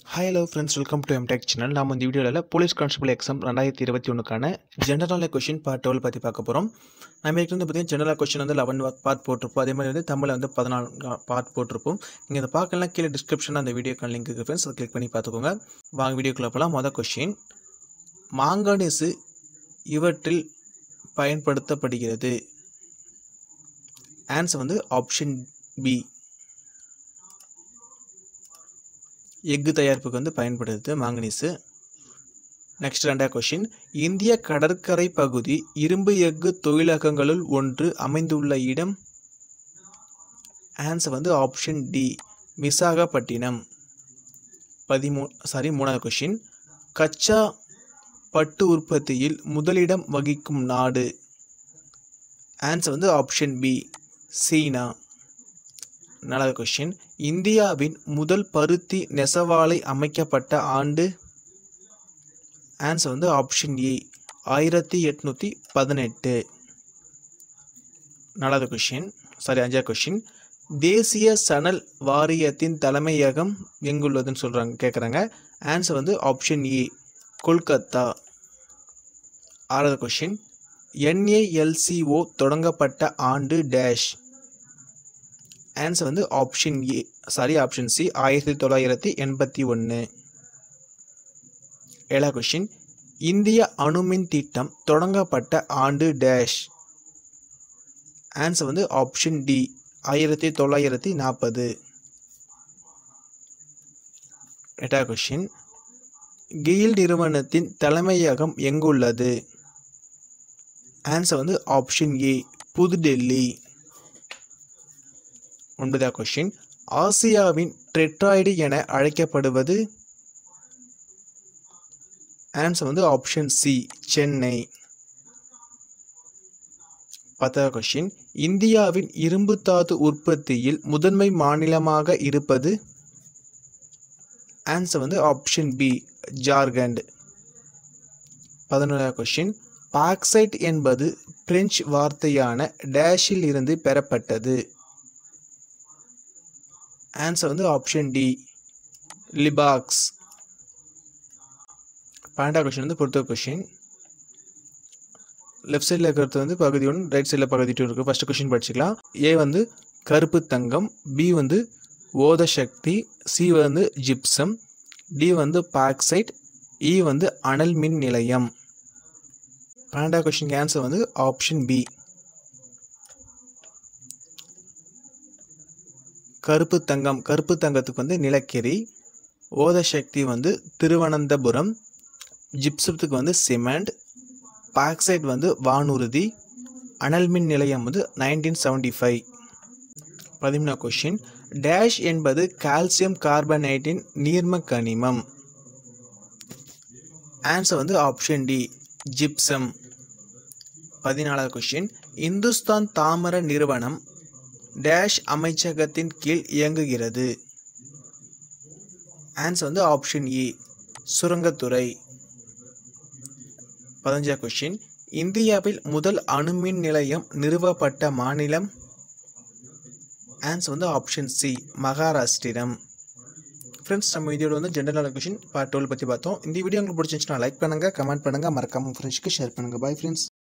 hi hello friends welcome to MTech channel நம்ம இந்த வீடியோவில் போலீஸ் கான்ஸ்டபிள் எக்ஸாம் ரெண்டாயிரத்தி இருபத்தி ஒன்றுக்கான ஜெனரல் கொஷின் பார்ட் டுவெல் பற்றி பார்க்க போகிறோம் நம்ம ஏற்கனவே வந்து பார்த்தீங்கன்னா ஜெனரல் கொஷின் வந்து லெவன் பார்ட் போட்டிருப்போம் அதே மாதிரி வந்து தமிழில் வந்து பதினாலு பார்ட் போட்டிருப்போம் நீங்கள் அதை பார்க்கலாம் கீழே டிஸ்கிரிப்ஷனில் அந்த வீடியோக்கான லிங்க் இருக்குது ஃப்ரெண்ட்ஸ் அதை கிளிக் பண்ணி பார்த்துக்கோங்க வாங்க வீடியோக்குள்ளே போகலாம் மொதல் கொஷின் மாங்கனீசு இவற்றில் பயன்படுத்தப்படுகிறது ஆன்சர் வந்து ஆப்ஷன் பி எஃகு தயாரிப்புக்கு வந்து பயன்படுது மாங்கனீஸு நெக்ஸ்ட் ரெண்டாவது கொஷின் இந்திய கடற்கரை பகுதி இரும்பு எஃகு தொழிலகங்களுள் ஒன்று அமைந்துள்ள இடம் ஆன்சர் வந்து ஆப்ஷன் டி விசாகப்பட்டினம் பதிமூ சாரி மூணாவது கொஷின் கச்சா பட்டு உற்பத்தியில் முதலிடம் வகிக்கும் நாடு ஆன்சர் வந்து ஆப்ஷன் பி சீனா நாலாவது கொஷின் இந்தியாவின் முதல் பருத்தி நெசவாலை அமைக்கப்பட்ட ஆண்டு ஆன்சர் வந்து ஆப்ஷன் ஏ ஆயிரத்தி எட்நூற்றி பதினெட்டு நாலாவது கொஷின் சாரி அஞ்சாவது கொஷின் தேசிய சணல் வாரியத்தின் தலைமையகம் எங்குள்ளதுன்னு சொல்கிறாங்க கேட்குறாங்க ஆன்சர் வந்து ஆப்ஷன் ஏ கொல்கத்தா ஆறாவது கொஷின் என்ஏஎல்சிஓ தொடங்கப்பட்ட ஆண்டு டேஷ் ஆன்சர் வந்து option A sorry option C ஆயிரத்தி தொள்ளாயிரத்தி எண்பத்தி ஒன்று ஏழாவது கொஷின் இந்திய அணுமின் திட்டம் தொடங்கப்பட்ட ஆண்டு டேஷ் ஆன்சர் வந்து ஆப்ஷன் டி ஆயிரத்தி தொள்ளாயிரத்தி நாற்பது எட்டாவது கொஷின் கெயில் நிறுவனத்தின் தலைமையகம் எங்குள்ளது ஆன்சர் வந்து ஆப்ஷன் ஏ புதுடெல்லி ஒன்பதாவது கொஷின் ஆசியாவின் டெட்ராய்டு என அழைக்கப்படுவது ஆன்சர் வந்து ஆப்ஷன் சி சென்னை பத்தாவது கொஷின் இந்தியாவின் இரும்பு தாது உற்பத்தியில் முதன்மை மாநிலமாக இருப்பது ஆன்சர் வந்து ஆப்ஷன் பி ஜார்க்கண்ட் பதினோராவது கொஷின் பாக்சைட் என்பது பிரெஞ்சு வார்த்தையான டேஷில் இருந்து பெறப்பட்டது ஆன்சர் வந்து ஆப்ஷன் டி லிபாக்ஸ் பன்னெண்டாவது கொஷின் வந்து பொறுத்த கொஷின் லெஃப்ட் சைடில் இருக்கிறது வந்து பகுதி ஒன்று ரைட் சைடில் பகுதி டூ இருக்குது ஃபஸ்ட்டு கொஷின் படிச்சுக்கலாம் ஏ வந்து கருப்பு தங்கம் பி வந்து ஓத சக்தி சி வந்து ஜிப்சம் டி வந்து பாக்சைட் இ வந்து அனல் மின் நிலையம் பன்னெண்டாவது கொஷின் ஆன்சர் வந்து ஆப்ஷன் பி கருப்பு தங்கம் கருப்பு தங்கத்துக்கு வந்து நிலக்கரி ஓத சக்தி வந்து திருவனந்தபுரம் ஜிப்சத்துக்கு வந்து சிமெண்ட் பாக்சைட் வந்து வானூர்தி அனல்மின் நிலையம் வந்து நைன்டீன் செவன்டி ஃபைவ் பதிமூணா கொஷின் டேஷ் என்பது கால்சியம் கார்பனேட்டின் நீர்ம கனிமம் ஆன்சர் வந்து ஆப்ஷன் டி ஜிப்சம் பதினாலாவது கொஷின் இந்துஸ்தான் தாமர நிறுவனம் டேஷ் அமைச்சகத்தின் கீழ் இயங்குகிறது ஆன்சர் வந்து ஆப்ஷன் ஏ சுரங்கத்துறை பதினஞ்சா கொஷின் இந்தியாவில் முதல் அணுமின் நிலையம் நிறுவப்பட்ட மாநிலம் ஆன்சர் வந்து ஆப்ஷன் சி மகாராஷ்டிரம் ஃப்ரெண்ட்ஸ் நம்ம இதோட வந்து ஜென்ரல் கொஷின் பார்ட் டுவெல் பற்றி பார்த்தோம் இந்த வீடியோ உங்களுக்கு பிடிச்சிருந்துச்சுன்னா லைக் பண்ணுங்கள் கமெண்ட் பண்ணுங்கள் மறக்காமல் ஃப்ரெண்ட்ஸ்க்கு ஷேர் பண்ணுங்கள் பாய் ஃப்ரெண்ட்ஸ்